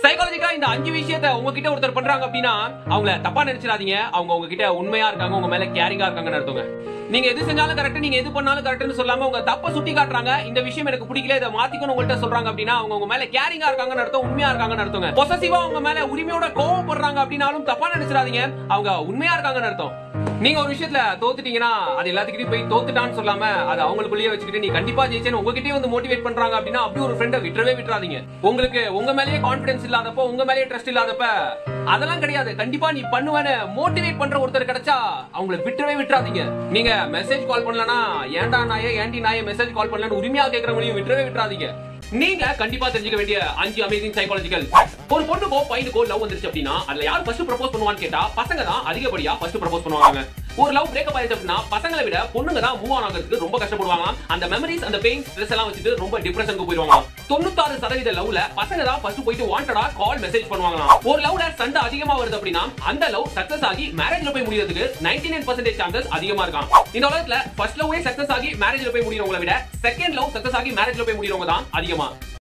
சைக்காலஜிக்கா இந்த அஞ்சு விஷயத்த உங்ககிட்ட ஒருத்தர் பண்றாங்க அப்படின்னா அவங்கள தப்பா நினைச்சிடாதீங்க அவங்க உங்ககிட்ட உண்மையா இருக்காங்க உங்க மேல கேரிங்கா இருக்காங்கன்னு அர்த்தங்க நீங்க எது செஞ்சாலும் கரெக்ட் நீங்க எது பண்ணாலும் கரெக்ட்னு சொல்லாம உங்க தப்ப சுட்டி காட்டுறாங்க இந்த விஷயம் எனக்கு பிடிக்கல இதை மாத்திக்கணும் உங்கள்ட்ட சொல்றாங்க அப்படின்னா அவங்க உங்க மேல கேரிங்கா இருக்காங்கன்னு அர்த்தம் உண்மையா இருக்காங்கன்னு அர்த்தங்க பொசசிவா உங்க மேல உரிமையோட கோவப்படுறாங்க அப்படின்னாலும் தப்பா நினைச்சிடாதீங்க அவங்க உண்மையா இருக்காங்கன்னு அர்த்தம் நீங்க ஒரு விஷயத்துல தோத்துட்டீங்கன்னா அது எல்லாத்துக்கிட்டையும் போய் தோத்துட்டான்னு சொல்லாம அது அவங்களுக்குள்ளேயே வச்சுக்கிட்டு நீ கண்டிப்பா ஜெயிச்சேன்னு உங்ககிட்டயே வந்து மோட்டிவேட் பண்றாங்க அப்படின்னா அப்படி ஒரு ஃப்ரெண்டை விட்டுறவே விட்டுறாதீங்க உங்களுக்கு உங்க மேலேயே கான்பிடன்ஸ் இல்லாதப்போ உங்க மேலேயே ட்ரஸ்ட் இல்லாதப்ப அதெல்லாம் கிடையாது கண்டிப்பா நீ பண்ணுவேன்னு மோட்டிவேட் பண்ற ஒருத்தர் கிடைச்சா அவங்கள விட்டுறவே விட்டுறாதீங்க நீங்க மெசேஜ் கால் பண்ணலனா ஏன்டா நாயே ஏன்டி நாயே மெசேஜ் கால் பண்ணலன்னு உரிமையா கேட்கறவங்களையும் விட்டுறவே விட்டுறாதீங்க நீங்க கண்டிப்பா தெரிஞ்சுக்க வேண்டிய அஞ்சு அமேசிங் சைக்காலஜிக்கல் ஒரு பொண்ணுக்கோ பையனுக்கோ லவ் வந்துருச்சு அப்படின்னா அதுல யார் ஃபர்ஸ்ட் ப்ரப்போஸ் பண்ணுவான்னு கேட்டா பசங்க தான் அதிகப்படியா ஃபர்ஸ்ட் ப்ரப்போஸ் பண்ணுவாங்க ஒரு லவ் பிரேக்கப் ஆயிடுச்சு அப்படின்னா பசங்களை விட பொண்ணுங்க தான் மூவ் ஆன் ஆகிறதுக்கு ரொம்ப கஷ்டப்படுவாங்க அந்த மெமரிஸ் அந்த பெயின் ஸ்ட்ரெஸ் எல்லாம் வச்சுட்டு ரொம்ப டிப்ரெஷனுக்கு போயிருவாங்க தொண்ணூத்தாறு சதவீத லவ்ல பசங்க தான் ஃபர்ஸ்ட் போயிட்டு வாண்டடா கால் மெசேஜ் பண்ணுவாங்க ஒரு லவ்ல சண்டை அதிகமா வருது அப்படின்னா அந்த லவ் சக்சஸ் ஆகி மேரேஜ்ல போய் முடியறதுக்கு 99% நைன் பர்சன்டேஜ் சான்சஸ் அதிகமா இருக்கான் இந்த உலகத்துல ஃபர்ஸ்ட் லவ்வே சக்சஸ் ஆகி மேரேஜ்ல போய் முடியறவங்களை விட செகண்ட் லவ் சக்சஸ் ஆகி மேரேஜ்ல போய் முடியறவங்க தான் அதிகமா